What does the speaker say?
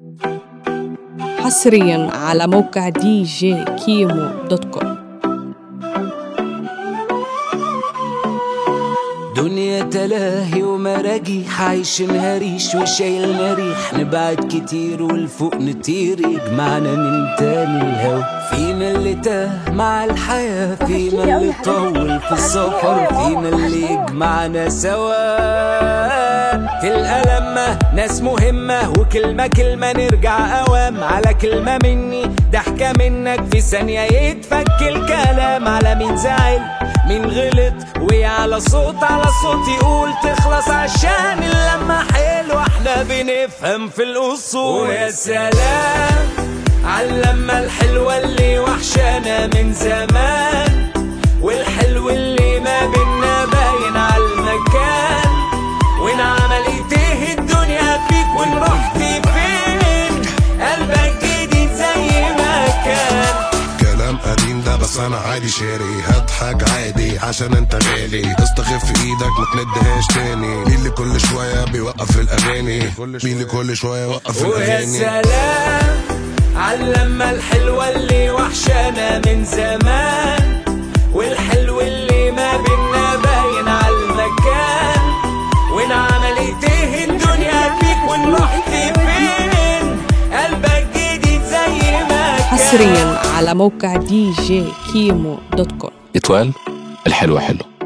حصريا على موقع دي جي كيمو دوت كوم دنيا تلاهي ومراجيح عايشينها ريش وشايلنا ريح نبعد كتير والفوق نطير يجمعنا من تاني الهوا فينا اللي تاه مع الحياة فينا اللي طول في السفر فينا اللي يجمعنا سوا تلقى لما ناس مهمة وكلمة كلمة نرجع أوام على كلمة مني ضحكة منك في ثانية يتفك الكلام على مين زعل مين غلط وعلى صوت على صوت يقول تخلص عشان اللمة حلوة احنا بنفهم في الأصول ويا سلام عاللمة الحلوة اللي وحشانا من زمان والحلو اللي ما بينا باين عالمكان وين عملت ايه الدنيا فيك وين رحت فين قلبك جديد زي ما كان كلام قديم ده بس انا عادي شاري هضحك عادي عشان انت غالي استخف في ايدك ما تمدهاش تاني مين اللي كل شويه بيوقف الاغاني مين اللي كل شويه يوقف ويا الاغاني سلام عاللمة الحلوة اللي وحشانا من زمان والحلو اللي ما بينا باين عالمكان وين عملت ايه الدنيا فيك وين رحت فين قلبك جديد زي ما كان حصريا على موقع دي جي كيمو دوت كوم اتوال الحلوة حلو